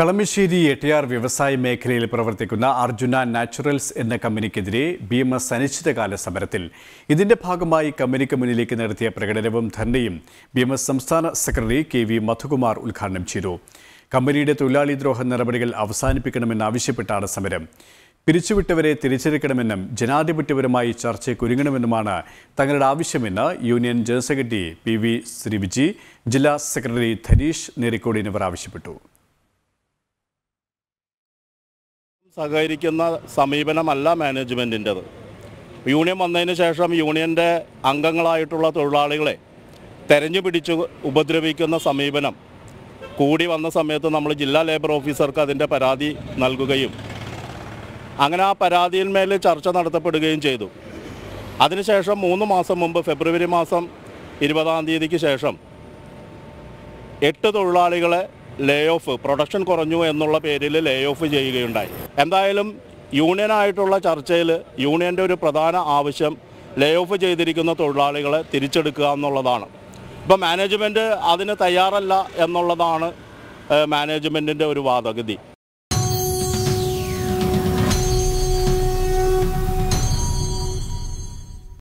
കളമശ്ശേരി എട്ടിയാർ വ്യവസായ മേഖലയിൽ പ്രവർത്തിക്കുന്ന അർജുന നാച്ചുറൽസ് എന്ന കമ്പനിക്കെതിരെ ബി എം എസ് അനിശ്ചിതകാല സമരത്തിൽ ഇതിന്റെ ഭാഗമായി കമ്പനിക്ക് മുന്നിലേക്ക് നടത്തിയ പ്രകടനവും ധർണയും ബി എം എസ് സംസ്ഥാന സെക്രട്ടറി കെ വി മധുകുമാർ ഉദ്ഘാടനം ചെയ്തു കമ്പനിയുടെ തൊഴിലാളി ദ്രോഹ നടപടികൾ അവസാനിപ്പിക്കണമെന്നാവശ്യപ്പെട്ടാണ് സമരം പിരിച്ചുവിട്ടവരെ തിരിച്ചെടുക്കണമെന്നും ജനാധിപത്യപരമായി ചർച്ചയ്ക്കൊരുങ്ങണമെന്നുമാണ് തങ്ങളുടെ ആവശ്യമെന്ന് union general secretary P V Sreeviji ജില്ലാ സെക്രട്ടറി ധനീഷ് നേരിക്കോട് എന്നിവർ ആവശ്യപ്പെട്ടു സഹകരിക്കുന്ന സമീപനമല്ല മാനേജ്മെൻറ്റിൻ്റെത് യൂണിയൻ വന്നതിന് ശേഷം യൂണിയൻ്റെ അംഗങ്ങളായിട്ടുള്ള തൊഴിലാളികളെ തെരഞ്ഞു പിടിച്ച് ഉപദ്രവിക്കുന്ന സമീപനം കൂടി വന്ന സമയത്ത് നമ്മൾ ജില്ലാ ലേബർ ഓഫീസർക്ക് അതിൻ്റെ പരാതി നൽകുകയും അങ്ങനെ ആ പരാതിയിന്മേൽ ചർച്ച നടത്തപ്പെടുകയും ചെയ്തു അതിനുശേഷം മൂന്ന് മാസം മുമ്പ് ഫെബ്രുവരി മാസം ഇരുപതാം തീയതിക്ക് ശേഷം എട്ട് തൊഴിലാളികളെ ലേ ഓഫ് പ്രൊഡക്ഷൻ കുറഞ്ഞു എന്നുള്ള പേരിൽ ലേ ഓഫ് ചെയ്യുകയുണ്ടായി എന്തായാലും യൂണിയനായിട്ടുള്ള ചർച്ചയിൽ യൂണിയൻ്റെ ഒരു പ്രധാന ആവശ്യം ലേ ഓഫ് ചെയ്തിരിക്കുന്ന തൊഴിലാളികളെ തിരിച്ചെടുക്കുക എന്നുള്ളതാണ് ഇപ്പം മാനേജ്മെൻറ്റ് അതിന് തയ്യാറല്ല എന്നുള്ളതാണ് മാനേജ്മെൻറ്റിൻ്റെ ഒരു വാദഗതി